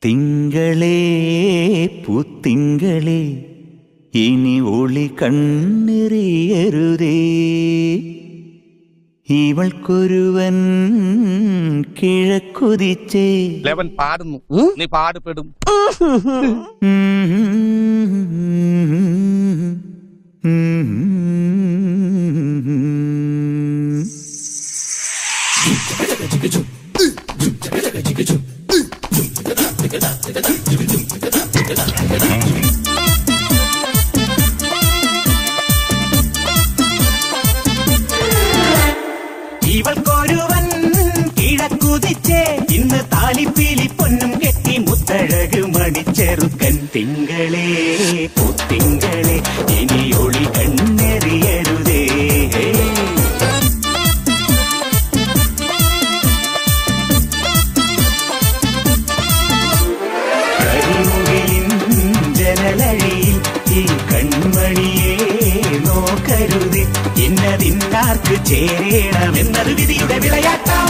തിങ്കളേ പൂത്തിങ്കളേ ഇനി ഒളി കണ്ണെറിയരുതേ ഇവൾക്കൊരുവൻ കിഴക്കുതിച്ചേ ലെവൻ പാടുന്നു നീ പാടുപെടും ഇവൾക്കൊരുവൻ കിഴക്കുതിച്ചേ ഇന്ന് താലിപ്പീലി പൊന്നും കെട്ടി മുത്തഴക് മണിച്ചെറുക്കൻ തിങ്കളേ പൂത്തിങ്കളേ ഇനി ഒളി കണ്ണെറിയരുതേ കരിമുകിലിൻ ജനലഴിയിൽ ഈ കൺമണിയെ നോക്കരുത് ഇന്നതിന്നാർക്ക് ചേരണമെന്നത് വിധിയുടെ വിളയാട്ടം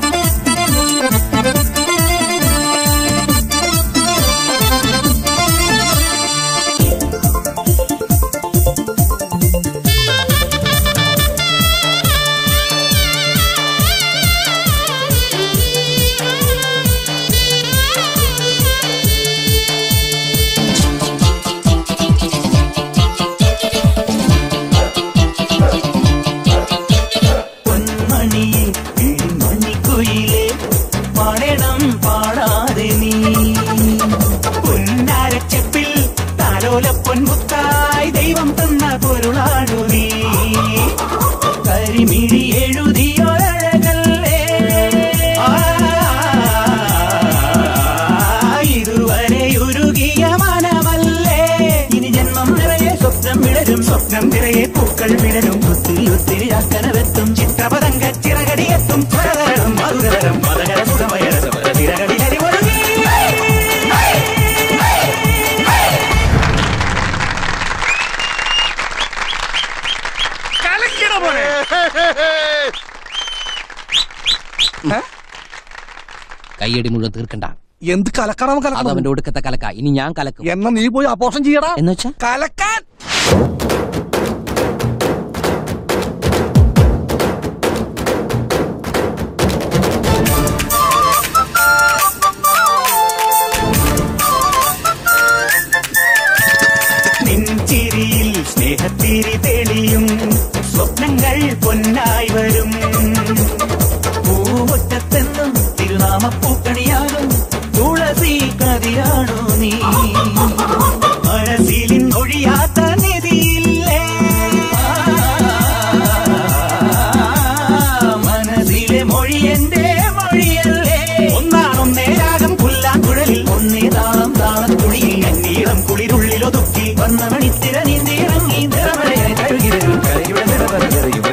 പൊന്മണിയെ മണിക്കുയിലെ പാടണം പാടാതെ നീ പൊന്നാരച്ചപ്പിൽ താലോല പൊൻമുത്തായി ദൈവം തന്ന പൊരുളാടു നീ കരിമിഴി എഴുതിയൊരഴകല്ലേ ആ, ഇതുവരെ ഉരുകിയ മനമല്ലേ ഇനി ജന്മം നിറയെ സ്വപ്നം വിടരും സ്വപ്നം നിറയെ പൂക്കൾ വിടരും ഒത്തിരി ഒത്തിരി അക്കനവെത്തും ചിത്രപതങ്ക ചിറകടിയെത്തും സ്വരതരം മധുരതരം മതകര സുഖമയരസം തിരകടി ഹരിമൊഴുകി കയ്യടി മുഴുവൻ തീർക്കണ്ട എന്ത് കലക്കണം അത് കലക്കണം അവന്റെ ഒടുക്കത്തെ കലക്ക ഇനി ഞാൻ കലക്കും എന്നാ നീ പോയി അപോഷം ചെയ്യടാ എന്നുവെച്ചാ കലക്കാൻ നെഞ്ചിരിയിൽ സ്നേഹത്തിരി തെളിയും സ്വപ്നങ്ങൾ പൊന്നായി വരും പൂവറ്റത്തെന്നും തിരുനാമപ്പൂക്കണിയാകും തുളസി കതിരാണോ നീ മനസ്സിലിൻ ഒഴിയാത്ത നിധിയില്ലേ മനസ്സിലെ മൊഴി എന്റെ മൊഴിയല്ലേ ഒന്നാണൊന്നേ രാഗം പുല്ലാങ്കുഴലിൽ ഒന്നേ താളം താളത്തുണിയിൽ എന്നീളം കുളിരുള്ളിൽ ഒതുക്കി വന്ന മണിത്തിര നീന്തിയിറങ്ങി നിറമലയെ കഴുകി വരും കരയുടെ നിറവറിയും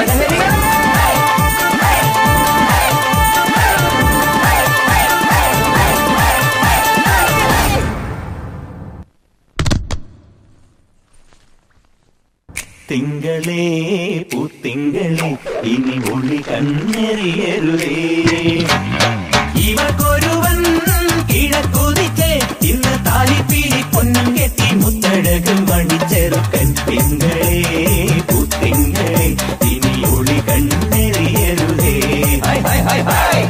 തിങ്കളേ പൂത്തിങ്കളേ ഇനി ഒളി കണ്ണെറിയരുതേ ഇവക്കൊരുവൻ കിഴക്കുതിച്ചേ ഇന്ന് താലിപ്പീലി പൊന്നും കെട്ടി മുത്തഴക് മണിച്ചെറുക്കൻ തിങ്കളേ പൂത്തിങ്കളേ ഇനി ഒളി കണ്ണെറിയരുതേ ഹായ് ഹായ് ഹായ് ഹായ്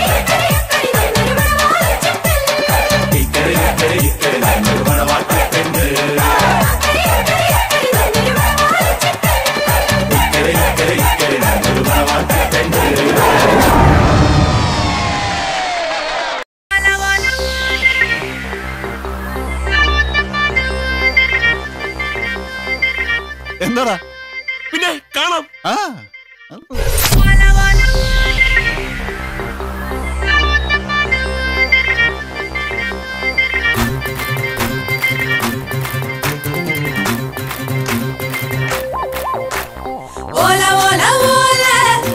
ഇക്കരെ ഇക്കരെ ഇക്കരെ നല്ലൊരു മണവാട്ടിപ്പെണ്ണ്. ഇക്കരെ ഇക്കരെ ഇക്കരെ നല്ലൊരു മണവാട്ടിപ്പെണ്ണ്. എന്താടാ പിന്നെ കാണാം ആ Hola, hola, hola.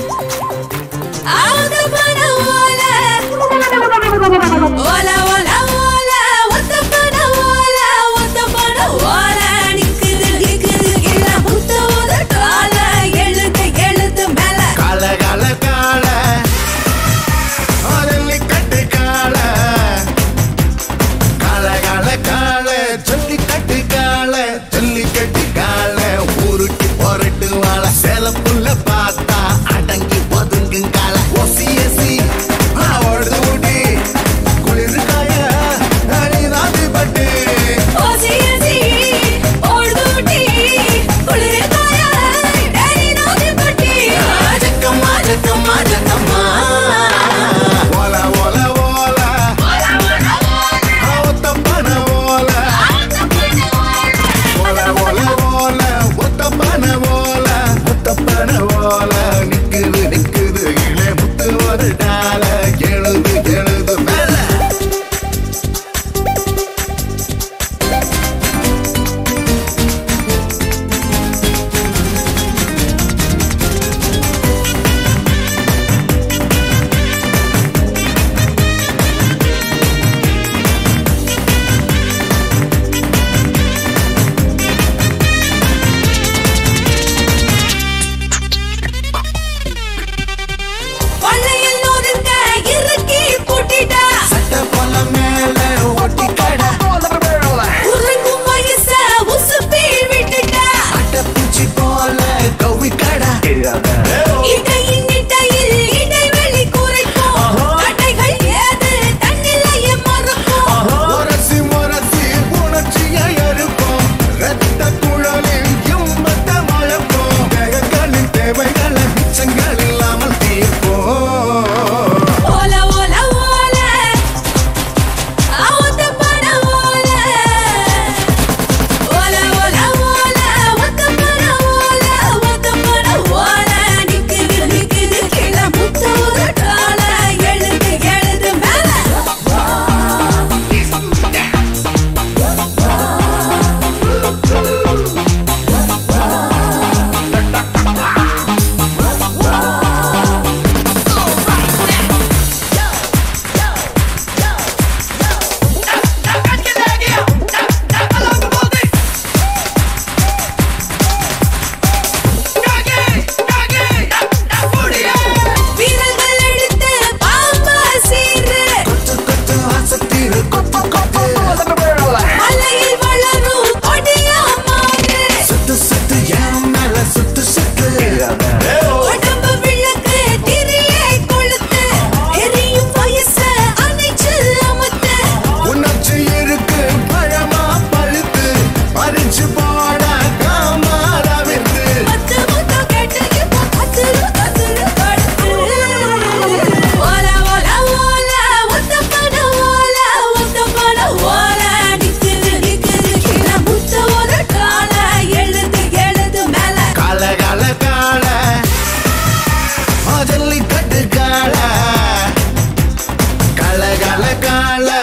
Out of the hola. Hola, hola, hola. What the fun, hola. What the fun, hola. நிக்குது, நிக்குது, எல்லாம் முத்த உதட்டால. எழுத்து, எழுத்து மேல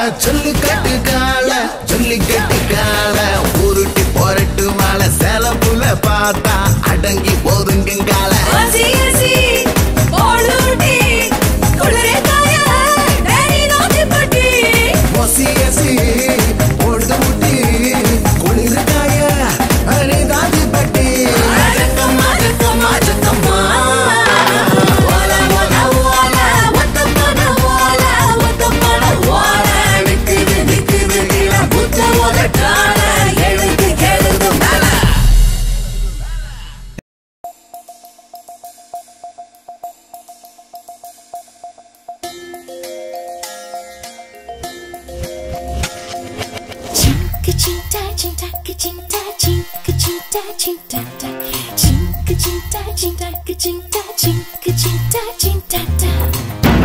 ஜல்லிக்கட்டு கால ஜல்லிக்கட்டு கால உருட்டி பொரட்டு மலை சேலப்புல பார்த்தா அடங்கி போதுங்கால ಹಸಿ ಹಸಿ ಓಳುಟಿ ಕುಳರೆ ಕಾಯ ಡ್ಯಾನಿ ನೋಟಿ ಪಟ್ಟಿ ஒசி எசி பொழுது முட்டி குளிர்காய அரிதாதி பட்டி அடக்கம்மா அடக்கம்மா அடக்கம்மா ஓல ஓல ஓல ஒத்தப்பட ஓல ஒத்தப்பட ஓல நிக்குது நிக்குது கீழ புத்த ஓலட்டால எழுது எழுது மேல Chinka chinta chinta chinta chinka chinta chinta chinka chinta chinta chinta chinka chinta chinta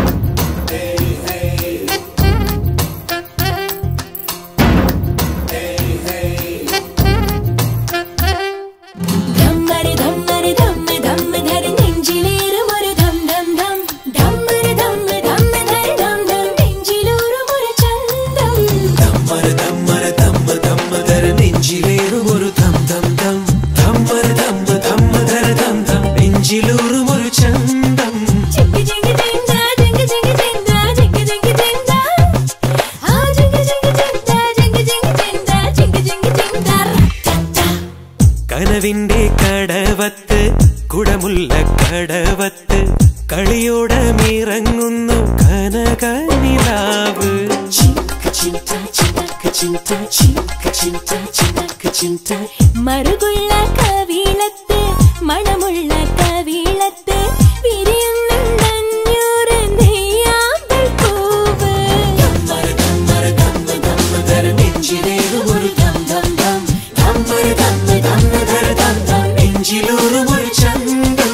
ധമ്മരി ധമ്മരി Dhamma Dhamma ധരി നെഞ്ചിലേറും ഒരു ധം ധം ധം ധമ്മരി ധമ്മ ധമ്മ ധരി ധം ധം നെഞ്ചിലൂറും ഒരു ചന്തം ധമ്മര ധമ്മര ധമ്മ ധമ്മധര നെഞ്ചിലേറും ഒരു ധം ധം ധം ധമ്മര ധമ്മ ധമ്മധര ധം ധം നെഞ്ചിലൂറും ഒരു ചന്തം ജിങ്കി ജിങ്കി ജിങ്ക ജിങ്കി ജിങ്കി ജിങ്ക ജിങ്കി ജിങ്കി ജിങ്ക ആ ജിങ്കി ജിങ്കി ജിങ്ക ജിങ്കി ജിങ്കി ജിങ്ക ജിങ്കി ജിങ്കി ജിങ്ക റട്ടട്ട കനവിന്റെ കടവത്ത് കുടമുള്ള കടവത്ത് കളിയോടമിറങ്ങുന്നു കനകനിലാവ് ചിങ്ക ചിന്ത ചിന്തക ചിന്ത ചിങ്ക ചിന്ത ചിന്തക ചിന്ത മറുകുള്ള കവിളത്ത് മണമുള്ള കവിളത്ത് വിരിയുന്നുണ്ടഞ്ഞൂറ് നെയ്യാമ്പൽ പൂവ് ധമ്മര ധമ്മര ധമ്മ ധമ്മധര നെഞ്ചിലേറും ഒരു ധം ധം ധം ധമ്മര ധമ്മ ധമ്മധര ധം ധം നെഞ്ചിലൂറും ഒരു ചന്തം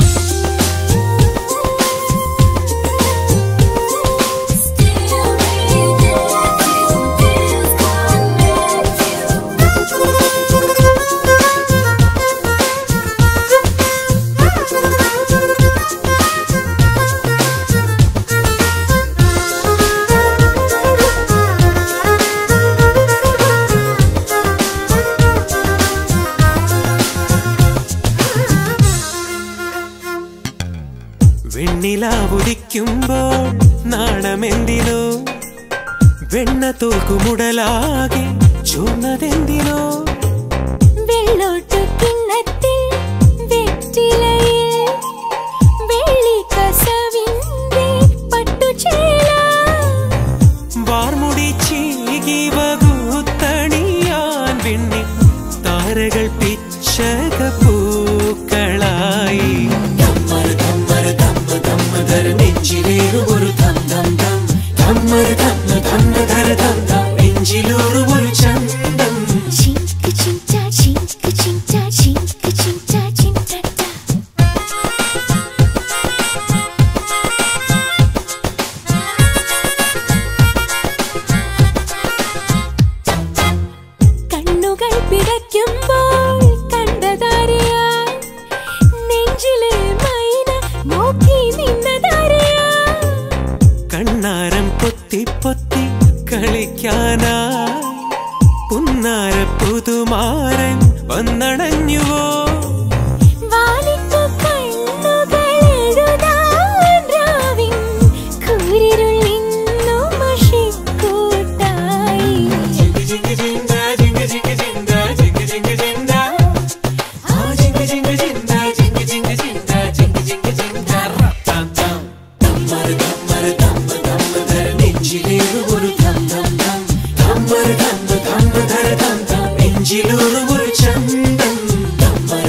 വെണ്ണിലാവുദിക്കുമ്പോൾ നാണമെന്തിനോ വെണ്ണ തോൽക്കുമുടലാകെ ചുവന്നതെന്തിനോ വെള്ളോട്ടു കിണ്ണത്തിൽ വെറ്റിലയിൽ വെള്ളി കസവിന്റെ പട്ടുചേല വാർമുടി ചീകി വകുത്തണിയാൻ വെണ്ണി താരകൾ പിച്ചക പൂക്കളായി ധമ്മര ധമ്മര ധമ്മ ധമ്മധര നെഞ്ചിലേറും ഒരു ധം ധം ധം ധമ്മര ധമ്മ ധമ്മധര ധം ധം നെഞ്ചിലൂറും ഒരു ചന്തം ചിങ്ക ചിന്ത ചിങ്ക ചിന്ത ചിങ്ക ചിന്ത ചിന്തട്ട കണ്ണുകൾ പിടയ്ക്കുമ്പോൾ കണ്ടതാരയാ നെഞ്ചിലെ മൈന നോക്കി നിന്നതാരയാ കണ്ണാരം പൊത്തി പൊത്തി കളിക്കാനായി പുന്നാര പുതുമാരൻ വന്നണഞ്ഞുവോ വാലിട്ടു കണ്ണുകൾ എഴുതാൻ രാവിൻ കൂരിരുൾ നിന്നു മഷിക്കൂട്ടായി നെഞ്ചിലൂറും ഒരു ചന്തം ധമ്മര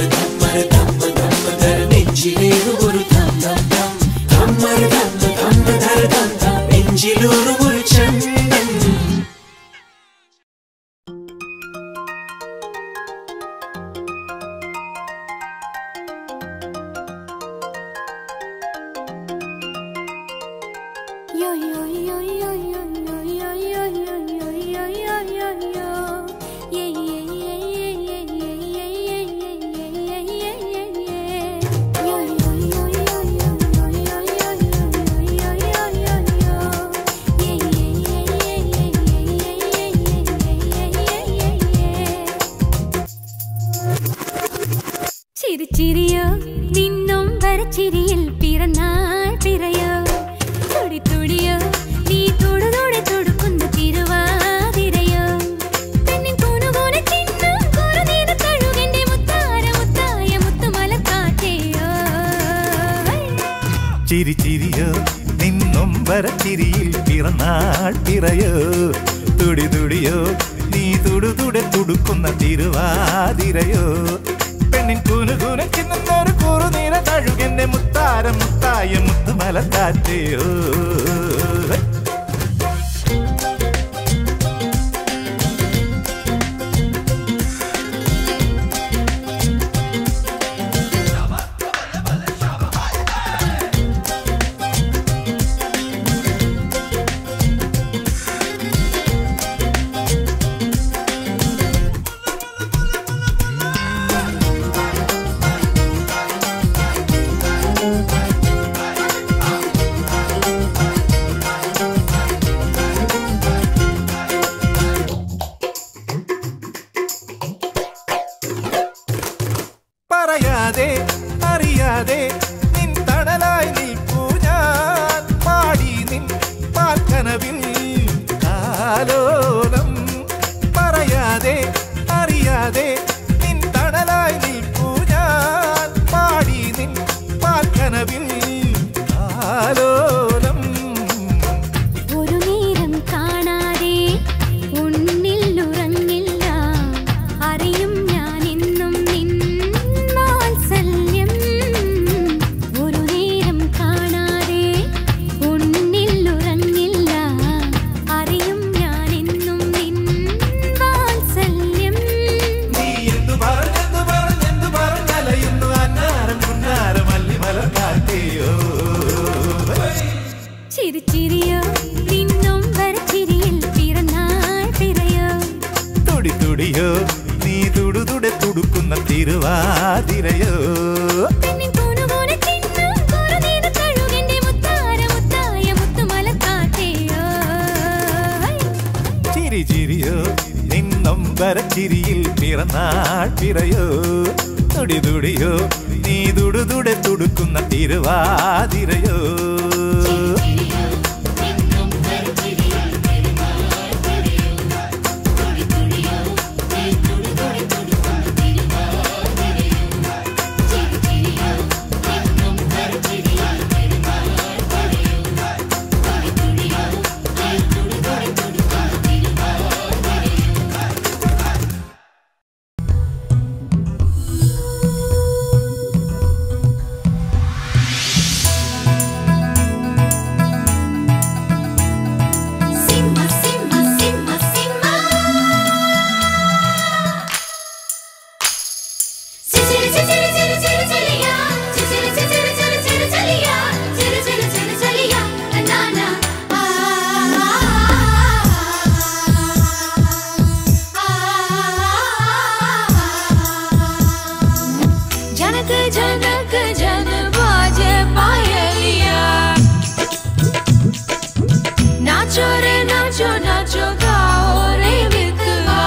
ചിരിയിൽ പിറന്നാൾ പിറയോ തുടി തുടിയോ നീ തൊടുതോടെ തൊടുക്കുന്ന തിരുവാതിരയോ പെണ്ണിൻ കൂനുകൂനെ ചിന്നം കുറുനീത തഴുകെന്റെ മുത്താര മുത്തായ മുത്തുമലക്കാറ്റേയോ ചിരി ചിരിയോ നിന്നും വരച്ചിരിയിൽ പിറന്നാൾ പിറയോ തുടി തുടിയോ നീ തുടുതുടെ തുടുക്കുന്ന തിരുവാതിരയോ പെണ്ണിൻ കൂനു കൂന ചിന്നൊരു കൂറു നീര തഴുകന്റെ മുത്താര മുത്തായ മുത്തുമലക്കാറ്റയോ പറയാതെ അറിയാതെ നിൻ തണലായി നിൽപ്പൂ ഞാൻ പാടി നിൻ പാൽക്കനവിൽ കാലോലം പറയാതെ അറിയാതെ നിൻ തണലായി നിൽപ്പൂ ഞാൻ പാടി നിൻ പാൽക്കനവിൽ കാലോലം ഒരു നേരം കാണാതെ ഉന്നിൽ ഉറങ്ങില്ല അറിയും ഞാൻ എന്നും നിൻ വാത്സല്യം ഒരു നേരം കാണാതെ ഉന്നിൽ ഉറങ്ങില്ല അറിയും ഞാൻ എന്നും നിൻ വാത്സല്യം നീ എന്തു പറഞ്ഞെന്തു പറഞ്ഞെന്തു പറഞ്ഞലയുന്നു അന്നാരം കുന്നാരം അല്ലിമലക്കാറ്റയോ ചിരിച്ചിരിയോ നിന്നും വരച്ചിരിയിൽ പിറന്നാൾ പിറയോ തുടി തുടിയോ നീ തുടുതുടെ തുടുക്കുന്ന തിരുവാതിരയോ പെണ്ണിൻ കൂനുകൂനെ ചിന്നം കുറുനീത തഴുകെന്റെ മുത്താര മുത്തായ മുത്തുമലക്കാറ്റേയോ ചിരി ചിരിയോ നിന്നും വരച്ചിരിയിൽ പിറന്നാൾ പിറയോ തുടി തുടിയോ നീ തുടുതുടെ തുടുക്കുന്ന തിരുവാതിരയോ സിംഹ സിംഹ സിംഹ സിംഹ ചിരി ചിരി ചിരി ചിരി ചിരിയാ ചിരി ചിരി ചിരി ചിരി ചിരിയാ ചിരി ചിരി ചിരി ചിരിയാ നാനാ ആ जनक जनक जन बाजे पायलिया नाचो रे नाचो नाचो गाओ रे बिकवा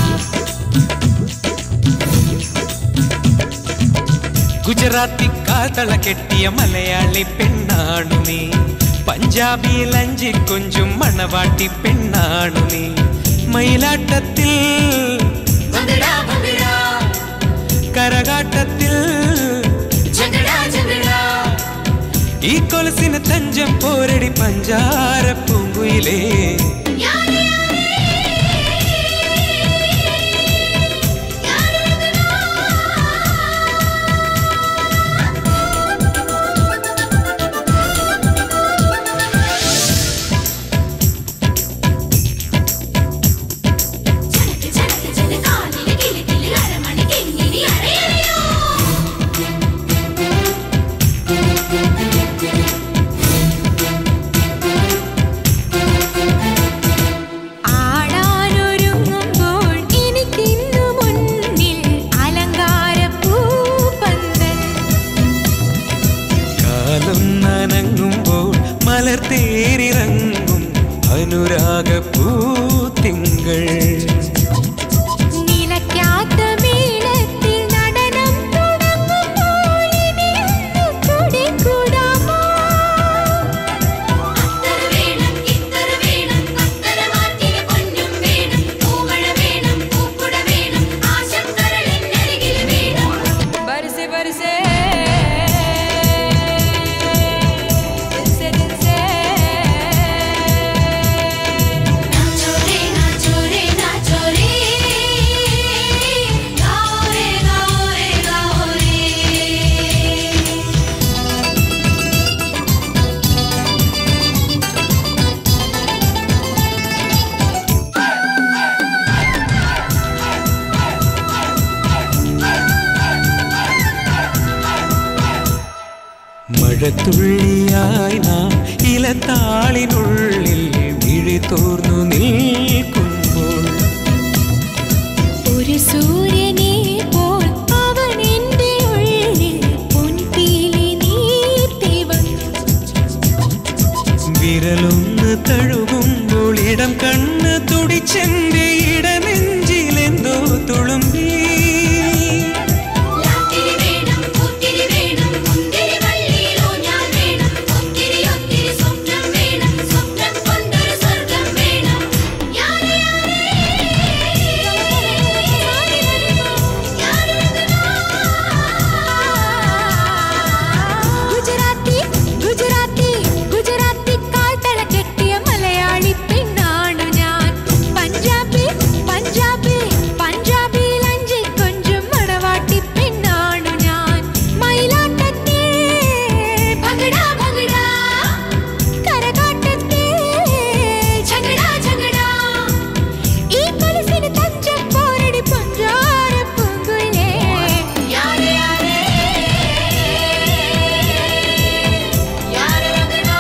ഗുജറാത്തി കാതള കെട്ടിയ മലയാളി പെണ്ണാണു നീ പഞ്ചാബിയിൽ അഞ്ചി കൊഞ്ചും മണവാട്ടി പെണ്ണാണു നീ മയിലാട്ടത്തിൽ भंगड़ा भंगड़ा കരകാട്ടത്തിൽ झगड़ा झगड़ा ഈ കൊലസിന് തഞ്ചം പോരടി പഞ്ചാര പൂങ്കുയിലേ यारे यारे झनक झनक झनकाली किली किली अरमण किंगिनी अरे अरे ആടാനൊരുങ്ങുമ്പോൾ എനിക്കിന്നു മുന്നിൽ അലങ്കാരപ്പൂപ്പന്തൽ കാലം നനങ്ങുമ്പോൾ മലർ തേരിറങ്ങും അനുരാഗ പൂത്തിങ്കൾ നിലയ്ക്കാത്ത മേളത്തിൽ നടനം തുടങ്ങുമ്പോൾ ഇനിയൊന്നു കൂടി മഴത്തുള്ളിയായി നാം ഇലത്താളിനുള്ളിൽ വിഴി തോർന്നു നിൽക്കുമ്പോൾ ഒരു സൂര്യനെ പോൽ അവൻ എന്റെ ഉള്ളിൽ പൊൻപീലി നീർത്തി വന്നു വിരലൊന്ന് തഴുകുമ്പോൾ ഇടം കണ്ണ് തുടിച്ചെന്റെ ഇടനെഞ്ചിലെന്തോ തുളുമ്പി ലാത്തിരി വേണം പൂത്തിരി വേണം മുന്തിരി വള്ളിയിലോ ഞാൻ വേണം ഒത്തിരി ഒത്തിരി സ്വപ്നം വേണം സ്വപ്നം കൊണ്ടൊരു സ്വർഗം വേണം യാരേ ഗുജറാത്തി ഗുജറാത്തി ഗുജറാത്തി കാൽത്തള കെട്ടിയ മലയാളി പെണ്ണാണു ഞാൻ പഞ്ചാബി പഞ്ചാബി പഞ്ചാബിയിൽ അഞ്ചിൽ കൊഞ്ചും മണവാട്ടി പെണ്ണാണു ഞാൻ മയിലാട്ടത്തിൽ ഭഗടാ ഭഗടാ കരകാട്ടത്തിൽ ഝഗടാ ഝഗടാ ഈ മനസ്സിന് തഞ്ചം പോരടി പഞ്ചാര പൂങ്കുലേ യാരേ യാരേ യാരേ രംഗനാ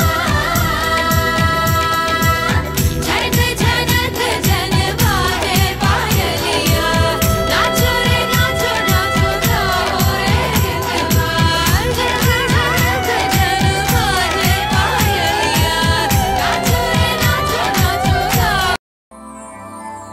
झरक झनक जन बाजे पायलिया नाचो रे नाचो नाचो गाओ रे गीतवार झरक झनक जन बाजे पायलिया नाचो रे नाचो नाचो गाओ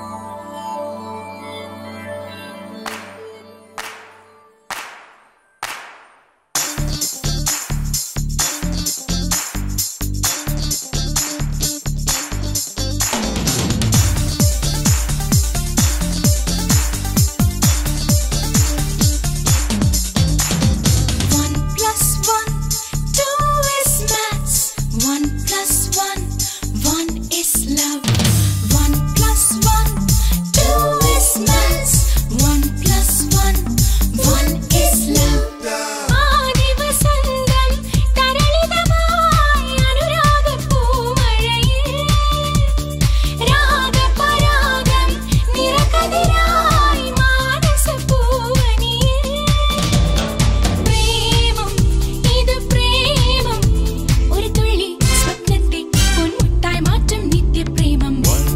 One plus one, two is maths. One plus one, one is love. One plus one, two is maths. One plus one, one is love. ആദിവസന്തം തരളിതമായി അനുരാഗപ്പൂമഴയിൽ രാഗപരാഗം നിറകതിരായി മാനസപ്പൂവനിയിൽ പ്രേമം ഇത് പ്രേമം ഒരു തുള്ളി സ്വപ്നത്തെ പൊന്മുട്ടായി മാറ്റും നിത്യപ്രേമം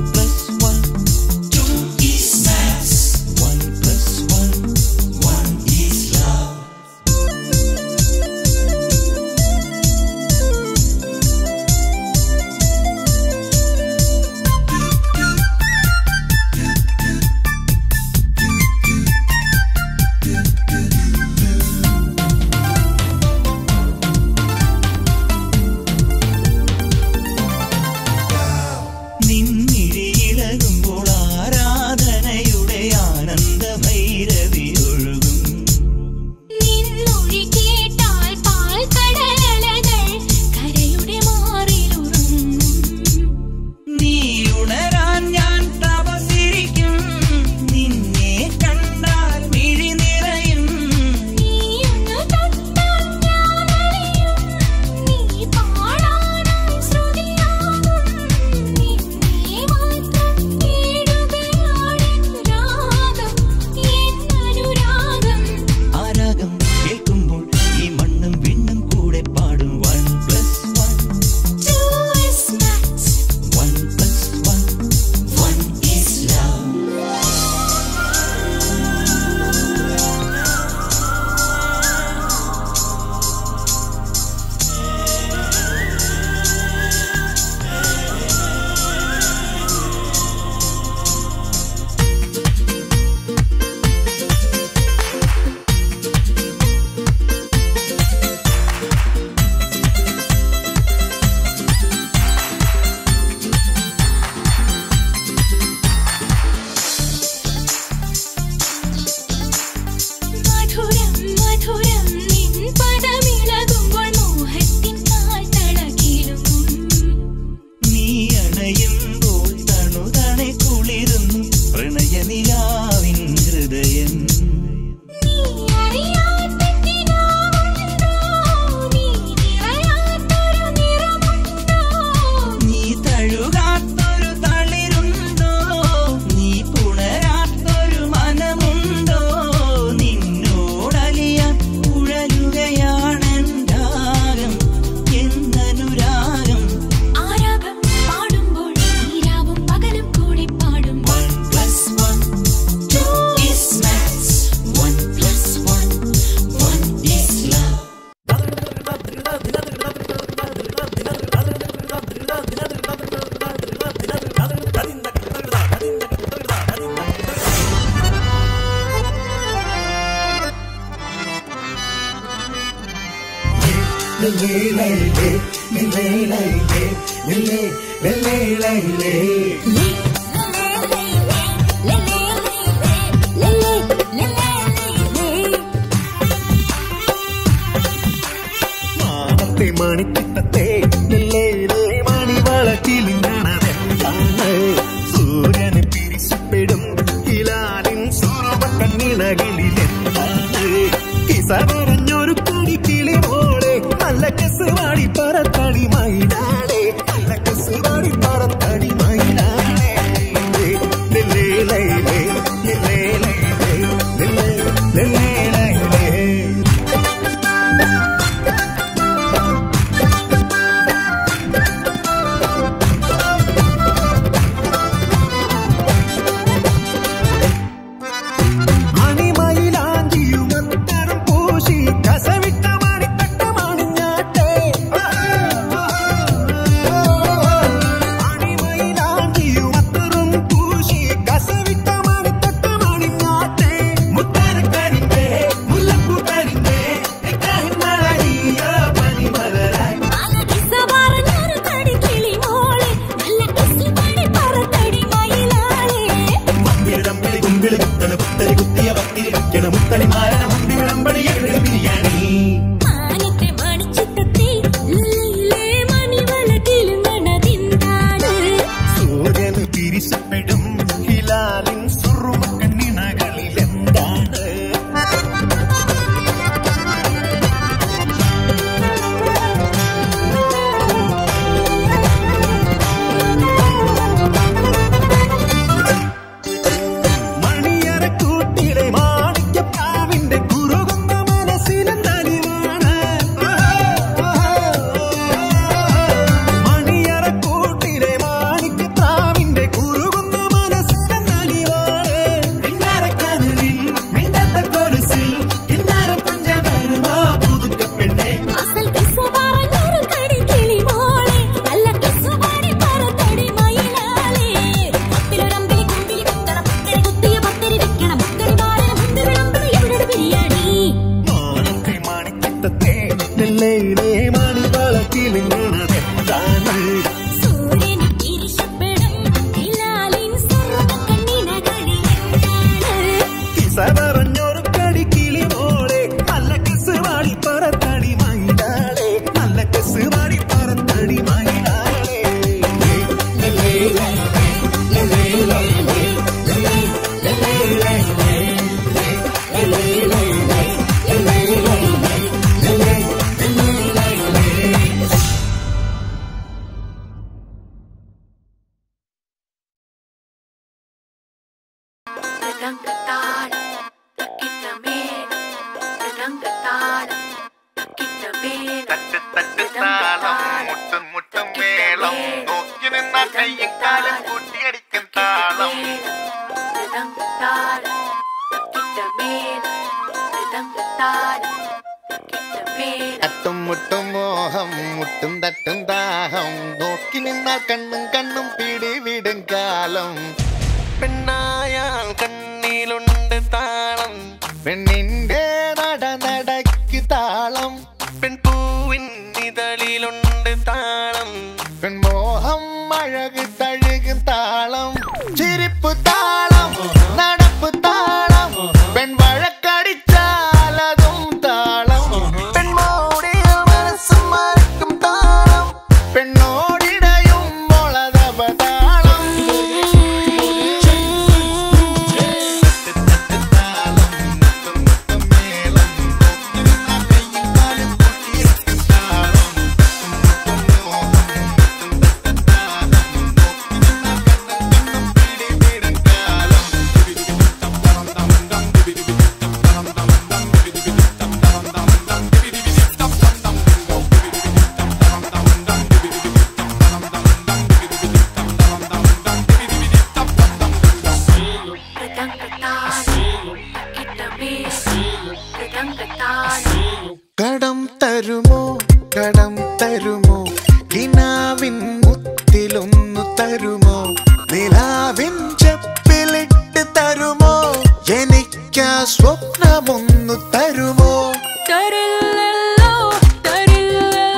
നിന്നിഴിയിളകുമ്പോൾ ആരാധനയുടെ ആനന്ദ ഭൈരവി ഒഴുകും നിന്നൊഴി കേട്ടാൽ പാൽ കടലകൾ കരയുടെ മാറിലുറങ്ങും നീ ഉണരാൻ ഞാൻ തപസിരിക്കും നിന്നെ കണ്ടാൽ മിഴി നിറയും നീയൊന്ന് തൊട്ടാൽ ഞാൻ അലിയും നീ പാടാനായി ശ്രുതിയാകും നിന്നെ മാത്രം തേടുകയാണ് രാഗം എന്നനുരാഗം ആരാഗം കേൾക്കുമ്പോൾ ഈ മണ്ണും വിണ്ണും കൂടെ പാടും one plus one Two is maths. One plus one one is love മധുരം മധുരം നിൻ പദമിളകുമ്പോൾ മോഹത്തിൻ കാൽത്തളകിലുങ്ങും നീ അണയുമ്പോൾ തണുതണെ കുളിരുന്നു പ്രണയനിലാവിൻ ഹൃദയം നീ അറിയാത്തെന്തിനാവുണ്ടോ നീ നിറയാത്തൊരു നിറമുണ്ടോ നീ തഴുകാത്തൊരു തളിരുണ്ടോ നീ പുണരാത്തൊരു മനമുണ്ടോ നിന്നോടലിയ ഉഴലുകയാണെന്താക മാനത്തെ മണിച്ചിട്ടത്തെ നെല്ലേലേ മണിവളക്കിലിങ്ങണതെന്താണ് സൂര്യന് പിരിശപ്പെടും ഹിലാലിൻ സുറുമ കണ്ണിണകളിലെന്താണ് കിസ പറഞ്ഞൊരു കൊടി കിളി മോളെ നല്ല കസുവാടി പറത്തടി മൈനാളെ നല്ല കസുവാടി പറത്തടി മൈനാളെ നെല്ലേ ലൈലേ നെല്ലേ ലൈലേ നെല്ലേ നെല്ലേ ലൈലേ മണിമയിലാഞ്ചിയുമത്തരം പൂശി കസവിട്ട മണിത്തട്ടമണിഞ്ഞാട്ടെ മണിമയിലാഞ്ചിയുമത്തരം പൂശി കസവിട്ട മണിത്തട്ടമണിഞ്ഞാട്ടെ മുത്തരക്കരിമ്പേ മുല്ലപ്പൂക്കരിമ്പേ എക്കാഹിന്നളരിയ പനിമലരായി മന്ദിരമ്പളി കുമ്പിളി കുത്തണ പുത്തരി കുത്തിയ പത്തിരി വെക്കണ മുത്തളി മാരണ മുന്തി വിളമ്പടി ബിരിയാണി സൂര്യന് തിരിച്ചപ്പെടും ഹിലാലിൻ സുറുമ കണ്ണിണകളിൽ എന്താണ് മണിയറക്കൂട്ടിലെ മാണിക്യപ്രാവിന്റെ കുറുകുന്ന മനസ്സിലെന്തലിവാണ് മണിയറക്കൂട്ടിലെ മാണിക്യപ്രാവിന്റെ കുറുകുന്ന മനസ്സിലെന്തലിവാണ് പിന്നാരക്കനലിൽ മിണ്ടാത്ത കൊലുസിൽ കിന്നാരം പഞ്ചമരുമോ പുതുക്കപ്പെണ്ണേ മാനത്തെ മാണിക്യത്തെ നെല്ലയിലെ മണിവളക്കിലിങ്ങണതെന്താണ് കിസ പറഞ്ഞൊരു കടി കിളി മോളെ നല്ല കിസ് വാടി പറത്തടി മൈനാളെ നല്ല കിസ് വാടി പറത്തടി മൈനാളെ മുട്ടും മുട്ടും മേളം നോക്കി നിന്ന കയ്യും കാലും കൂട്ടിയടിക്കും താളം തട്ടും മുട്ടും മോഹം മുട്ടും തട്ടും ദാഹം നോക്കി നിന്നാൽ കണ്ണും കണ്ണും പിടിവിടും കാലം പെണ്ണായാൽ കണ്ണിലുണ്ട് താളം പെണ്ണിന്റെ നട നടക്ക് താളം പെൺപൂവിൻ ഇതളിലുണ്ട് താളം പെൺമോഹം അഴക് തഴുകും താളം ചിരിപ്പ് താളം നടപ്പ് താളം പെൺവഴക്കടിച്ചാൽ അതും താളം പെൺമോടിയ മനസ്സും മറക്കും താളം പെണ്ണോടിടയും മുളതപതാളം കടം തരുമോ കടം തരുമോ കിനാവിൻ മുത്തിലൊന്നു തരുമോ നിലാവിൻ ചെപ്പിലിട്ട് തരുമോ എനിക്കാ സ്വപ്നമൊന്നു തരുമോ തരില്ലല്ലോ തരില്ലല്ലോ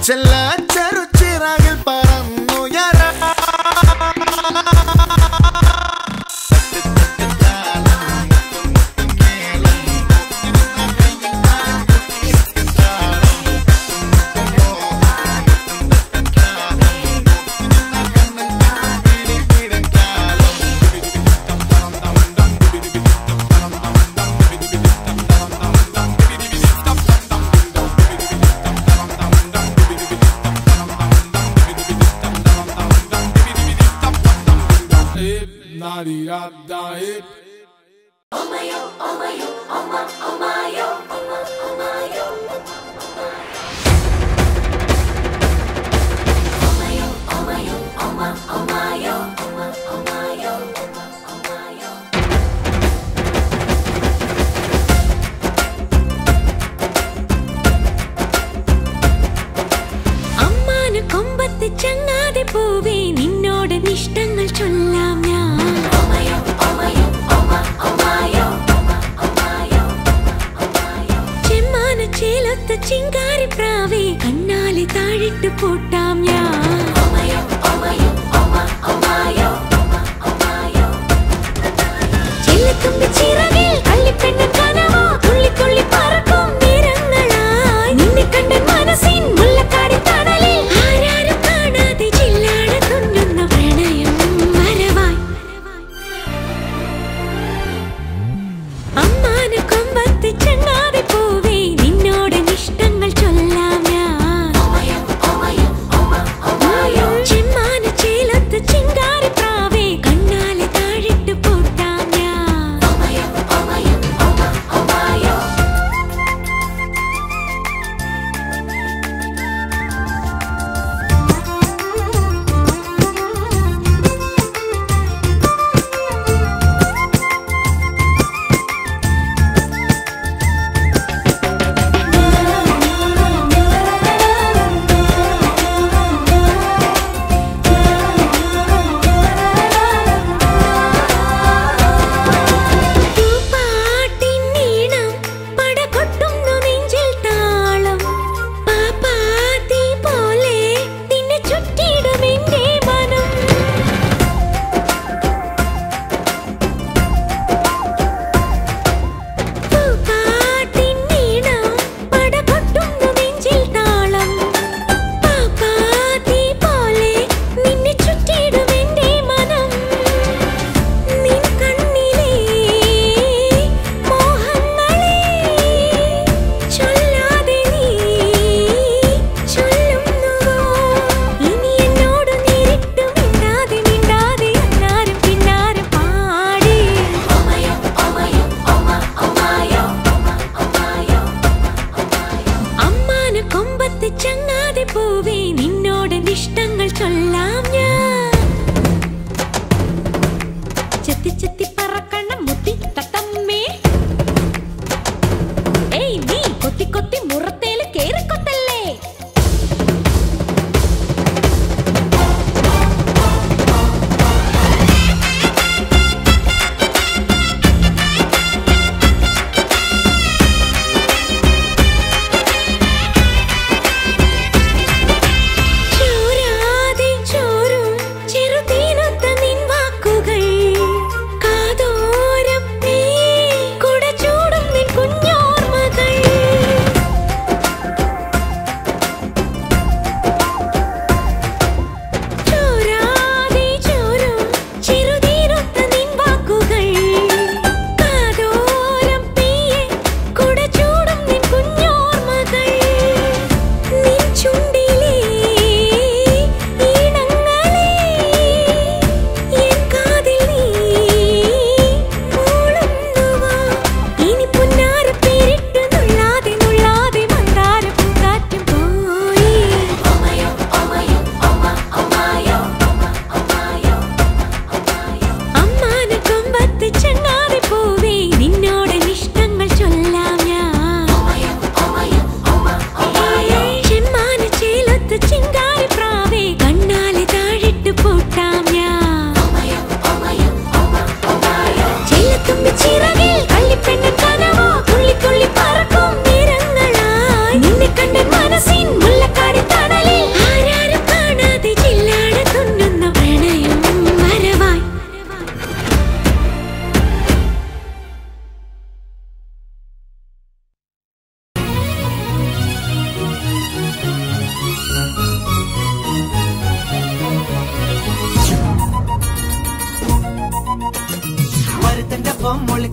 ചെല്ല ചെറുച്ചിറകിൽ പറന്നുയരാ അമ്മാന കൊമ്പത്ത് ചങ്ങാതി പൂവേ നിന്നോട് നിഷ്ടങ്ങൾ ചൊല്ലാം ഞാൻ ചെമ്മാന ചേലൊത്ത ചിങ്കാരി പ്രാവേ കണ്ണാലെ താഴിട്ട് പൂട്ടാം ഞാൻ ചെല്ലത്തുമ്പി ചിറകിൽ കള്ളിപ്പെണ്ണൻ കനവോ തുള്ളി തുള്ളി പറക്കും നിറങ്ങളായി നിന്നെ കണ്ട മനസ്സിൻ മുല്ലക്കാടി തണലിൽ ആരാരും കാണാതെ ചില്ലാട തുന്നുന്ന പ്രണയം വരവായി അമ്മാന കൊമ്പത്ത് ചങ്ങാതി പൂവേ നിന്നോട് നിഷ്ടങ്ങൾ ചൊല്ലാം ഞാൻ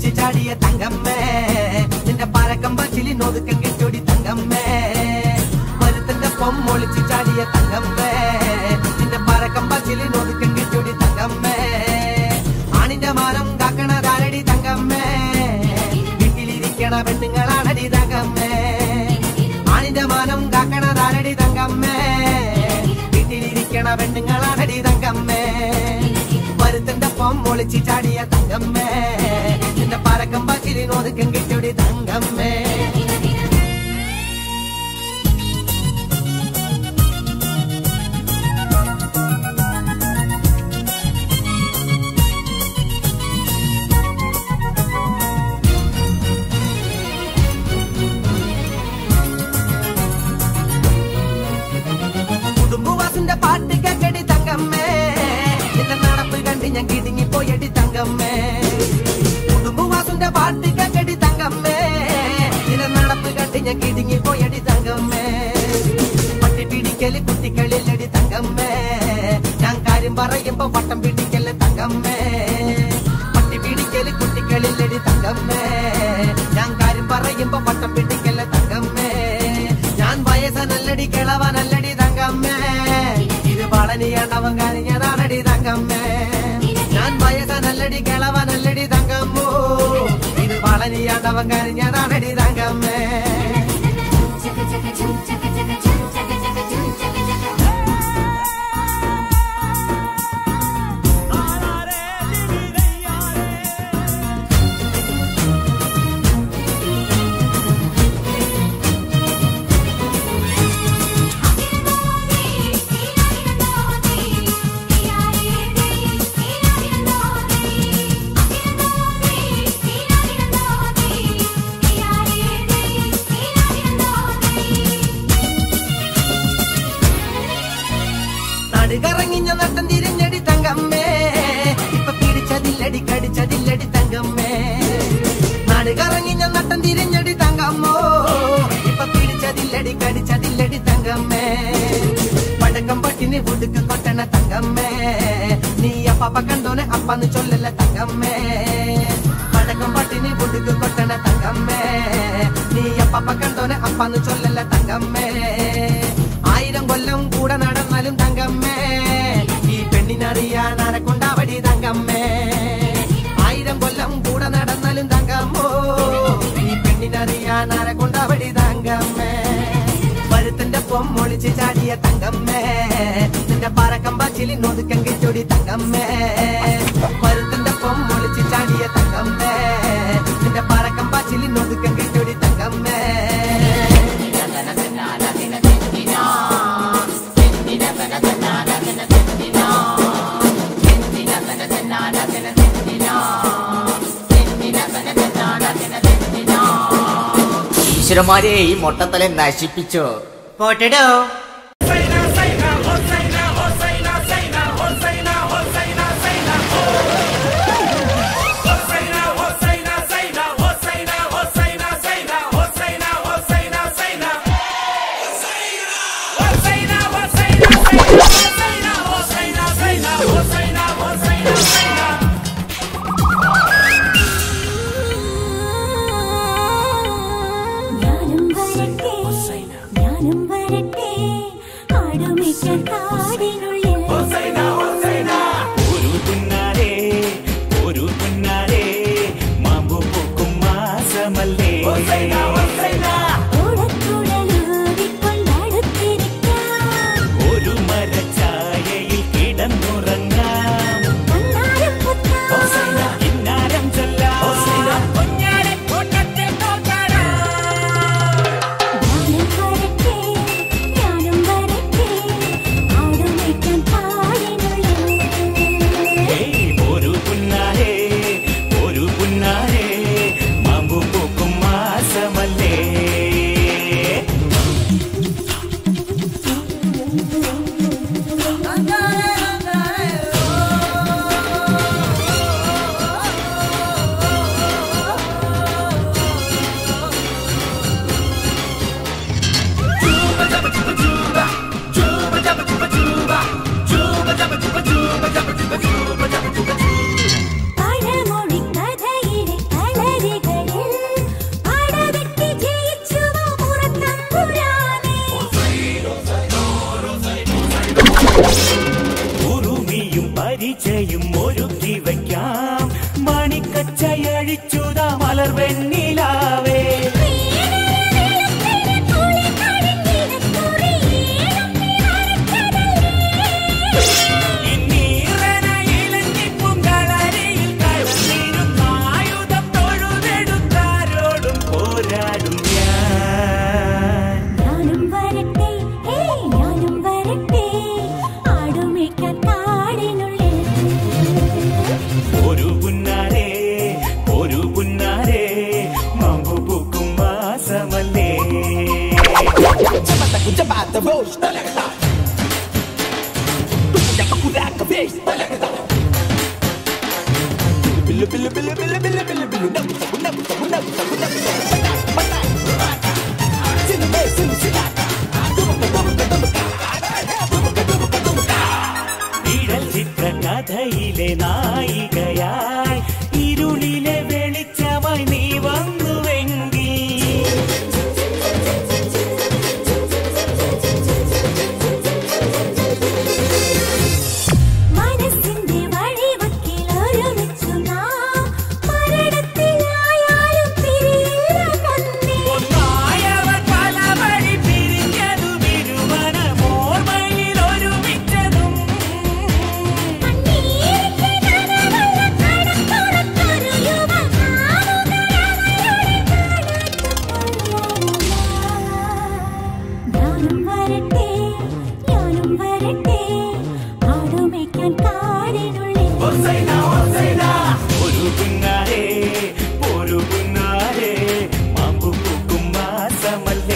ഒളിച്ച് ചാടിയ തങ്കമ്മേ നിന്റെ പരക്കം പച്ചിലി നൊതുക്കം കെട്ടൊടി തങ്കമ്മേ മരുത്തിന്റെ പൊമ്മൊളിച്ച് ചാടിയ തങ്കമ്മേ നിന്റെ പരക്കം പച്ചിലി നൊതുക്കം കെട്ടൊടി തങ്കമ്മേ ആണിന്റെ മാനം കാക്കണതാരടി തങ്കമ്മേ വീട്ടിലിരിക്കണ പെണ്ണുങ്ങളാണടി തങ്കമ്മേ ആണിന്റെ മാനം കാക്കണതാരടി തങ്കമ്മേ വീട്ടിലിരിക്കണ പെണ്ണുങ്ങളാണടി തങ്കമ്മേ മരുത്തിന്റെ പൊമ്മൊളിച്ച് ചാടിയ തങ്കമ്മേ നിന്റെ പരക്കം പച്ചിലി നൊതുക്കം കെട്ടൊടി തങ്കമ്മേ കുടുംബവാസിന്റെ പാട്ട് കേക്കടി തങ്കമ്മേ നിന്റെ നടപ്പ് കണ്ട് ഞാൻ കിടുങ്ങി പോയടി തങ്കമ്മേ കുടുംബവാസിന്റെ പാട്ട് കേക്കടി തങ്കമ്മേ നിന്റെ നടപ്പ് കണ്ട് ഞാൻ കിടുങ്ങി പോയടി തങ്കമ്മേ പട്ടി പിടിക്കല് കുട്ടികളില്ലടി തങ്കമ്മേ ഞാൻ കാര്യം പറയുമ്പോ വട്ടം പിടിക്കല് തങ്കമ്മേ പട്ടി പിടിക്കല് കുട്ടികളില്ലടി തങ്കമ്മേ ഞാൻ കാര്യം പറയുമ്പോ വട്ടം പിടിക്കല് തങ്കമ്മേ ഞാൻ വയസ്സനല്ലടി കിളവനല്ലടി തങ്കമ്മേ ഇത് വളനിയാണ്ടവൻ കനിഞ്ഞതാണടി തങ്കമ്മേ ഞാൻ വയസ്സനല്ലടി കിളവനല്ലടി തങ്കമ്മോ ഇത് വളനിയാണ്ടവൻ കനിഞ്ഞതാണടി തങ്കമ്മേ നടുകറങ്ങിഞ്ഞ നട്ടം തിരിഞ്ഞടി തങ്കമ്മേ ഇപ്പൊ പിടിച്ചതില്ലടി കടിച്ചതില്ലടി തങ്കമ്മേ നടുകറങ്ങിഞ്ഞ നട്ടം തിരിഞ്ഞടി തങ്കമ്മോ ഇപ്പൊ പിടിച്ചതില്ലടി കടിച്ചതില്ലടി തങ്കമ്മേ പടക്കം പട്ടിന് ഉടുക്ക് കൊട്ടണ തങ്കമ്മേ നീ അപ്പാപ്പ കണ്ടോനെ അപ്പാന്ന് ചൊല്ലല്ല തങ്കമ്മേ പടക്കം പട്ടിന് ഉടുക്ക് കൊട്ടണ തങ്കമ്മേ നീ അപ്പാപ്പ കണ്ടോനെ അപ്പാന്ന് ചൊല്ലല്ല തങ്കമ്മേ ആയിരം കൊല്ലം കൂടെ നടന്നാലും തങ്കമ്മേ ഈ പെണ്ണിനറിയാൻ ആരെക്കൊണ്ടാവടി തങ്കമ്മേ ആയിരം കൊല്ലം കൂടെ നടന്നാലും തങ്കമ്മോ ഈ പെണ്ണിനറിയാൻ ആരെക്കൊണ്ടാവടി തങ്കമ്മേ പരുത്തിന്റെ പൊമ്മൊളിച്ച് ചാടിയ തങ്കമ്മേ നിന്റെ പറക്കം പച്ചിലി നൊതുക്കം കിച്ചൊടി തങ്കമ്മേ പരുത്തിന്റെ പൊമ്മൊളിച്ച് ചാടിയ തങ്കമ്മേ നിന്റെ പറക്കം പച്ചിലി നൊതുക്കം കിച്ചൊടി തങ്കമ്മേ ഈശ്വരന്മാരെ ഈ മൊട്ടത്തല നശിപ്പിച്ചോ പോട്ടടോ ഞാനും വരട്ടെ ഞാനും വരട്ടെ ആടുമിക്കാൻ കാടിനുള്ളിൽ ഒരു തുന്നാരേ ഒരു തുന്നാരേ മാമ്പു പൂക്കും മാസമല്ലേ ഓടക്കുഴലൂരിക്കൊണ്ടടുത്തിരിക്കാം ഒരു മരച്ചായയിൽ കിടന്നുറങ്ങാം കിന്നാരം ചൊല്ലാം കുഞ്ഞാടെ കൂട്ടത്തിൽ നോക്കാനാ ഞാനും വരട്ടെ ഞാനും വരട്ടെ ആടുമിക്കാൻ കാടിനുള്ളിൽ ഏയ് ഒരു പുന്നാരേ ഒരു പുന്നാരേ മാമ്പു പൂക്കും മാസമല്ലേ പഴമൊഴി കഥയിലെ കള പരിചയും ഒരുക്കി വയ്ക്കാം മണിക്കച്ചയഴിച്ചുതാ മലർ വെണ്ണിലാവേ ഇന്നീറന ഇലഞ്ഞിപ്പുങ്കളരിയിൽ കടന്നിരുന്ന ആയുധം തൊഴുതെടുത്താരോടും പോരാടും ഞാൻ ഞാനും വരട്ടെ ഹേ ഞാനും വരട്ടെ ആടുമേക്കാൻ കാടിനുള്ളിൽ ഒരു പുന്നാരേ ഒരു പുന്നാരേ മാമ്പു പൂക്കും മാസമല്ലേ നിഴൽ ചിത്ര കഥയിലെ നായികയായി ഇരുളിലെ വെളിച്ചമായി നീ വന്നുവെങ്കിൽ മനസ്സിന്റെ വഴിവക്കിൽ ഒരുമിച്ചു നാം മരണത്തിലായാലും പിരിയില്ല കണ്ണേ ഒന്നായവർ പല വഴി പിരിഞ്ഞതും ഇരുവനമോർമ്മയിൽ ഒരുമിച്ചതും കണ്ണീരിന്റെ നനവുള്ള കടപ്പുറത്തൊരു ഞാനും വരട്ടെ ഞാനും വരട്ടെ ആടുമേക്കാൻ കാടിനുള്ളിൽ ഒരു പുന്നാരേ ഒരു പുന്നാരേ മാമ്പു പൂക്കും മാസമല്ലേ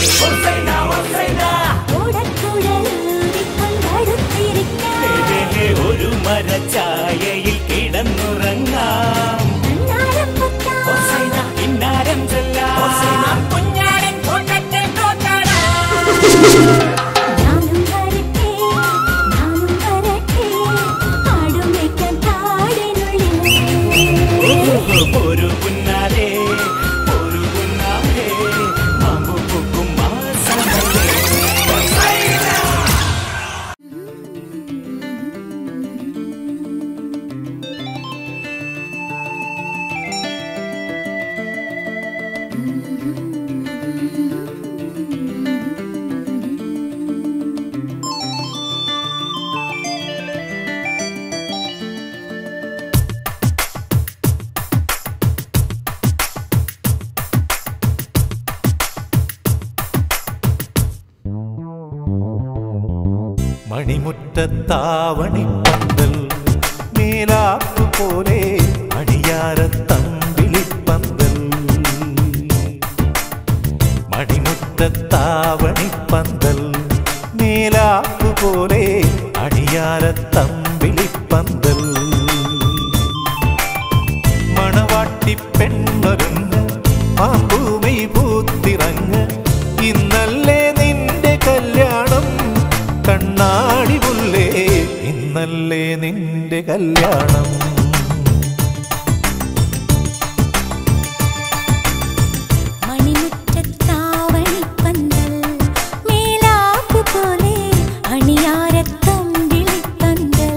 ഓടക്കുഴലൂരിക്കൊണ്ടടുത്തിരിക്കാം ഏഹേ, ഒരു മരച്ചായയിൽ കിടന്നുറങ്ങാം അന്നാരം പൊത്താം ഇന്നാരം ചൊല്ലാം കുഞ്ഞാടൻ കൊണ്ടത്തെ തോട്ടാടാം ഞാനും വരട്ടെ ഞാനും വരട്ടെ ആടുമേക്കാൻ കാടിനുള്ളിൽ ഒരു പുന്നാരേ ഒരു പുന്നാരേ മാമ്പു പൂക്കും മാസമല്ലേ മണിമുറ്റത്താവണി പന്തൽ മേലാപ്പു പോലെ അടിയാരത്തമ്പിളിപ്പന്തൽ മണിമുറ്റത്താവണി പന്തൽ മേലാപ്പു പോലെ അടിയാരത്തമ്പിളിപ്പന്തൽ മണവാട്ടി പെണ്ണൊരുങ്ങ് പാമ്പൂമൈ പൂത്തിറങ്ങ് ഇന്നല്ലേ നിന്റെ കല്യാണം കണ്ണാടി മുല്ലേ ഇന്നല്ലേ നിന്റെ കല്യാണം മണിമുറ്റത്താവണിപ്പന്തൽ മേലാപ്പു പോലെ അണിയാരത്തമ്പിളിപ്പന്തൽ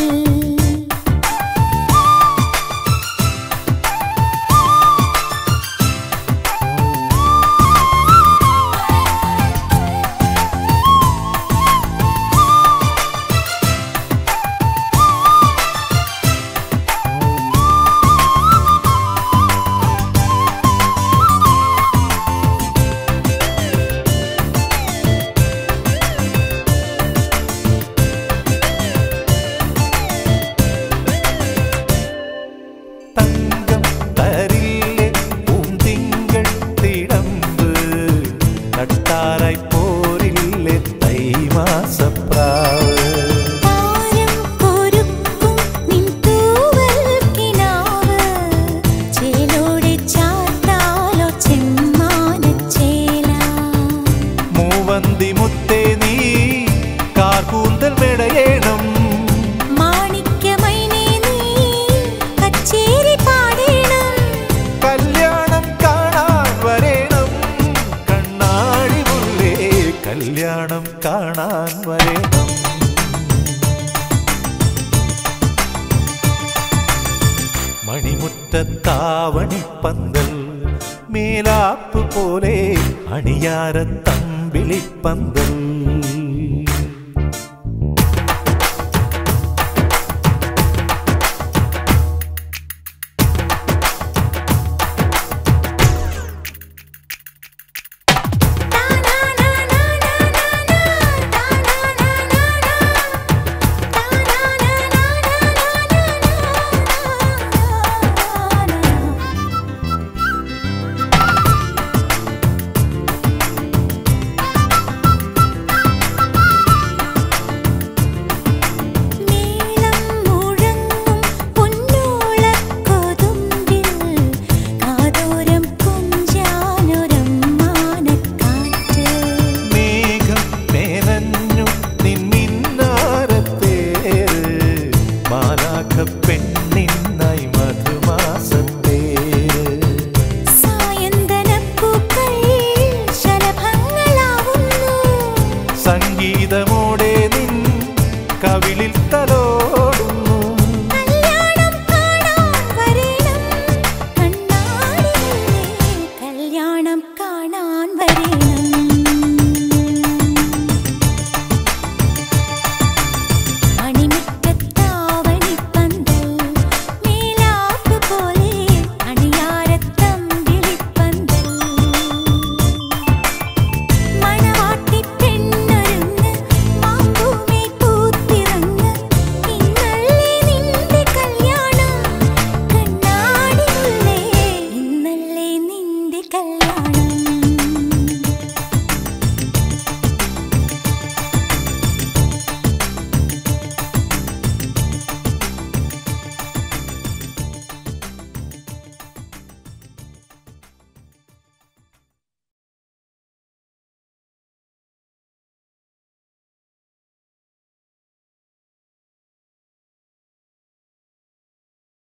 തങ്കം തരില്ലേ പൂന്തിങ്കൾ തിടമ്പ് തട്ടാറായി പോരില്ലേ തൈമാസപ്രാവ് താരം കൊരുക്കും നിൻ തൂവൽ കിനാവ് ചേലോടെ ചാത്താലോ ചെമ്മാനച്ചേല മൂവന്തി മുത്തേ നീ കാർകൂന്തൽ മെടയേണം മാണിക്യമൈനേ നീ കച്ചേരി പാടേണം കല്യാണം കാണാൻ വരേണം കണ്ണാടി മുല്ലേ കല്യാണം കാണാൻ വരേണം മണിമുറ്റത്താവണിപ്പന്തൽ മേലാപ്പ് പോലെ അണിയാരത്തമ്പിളിപ്പന്തൽ നീളം മുഴങ്ങും പൊന്നോളക്കൊതുമ്പിൽ കാതോരം കുഞ്ചാനൊരമ്മാനക്കാറ്റ് മേഘം മേനഞ്ഞു നിന്നിന്നാരത്തേര് മാലാഖ പെണ്ണിന്നായി മധുമാസത്തേര് സായന്തനപ്പൂക്കൾ ശലഭങ്ങളാവുന്നു സംഗീത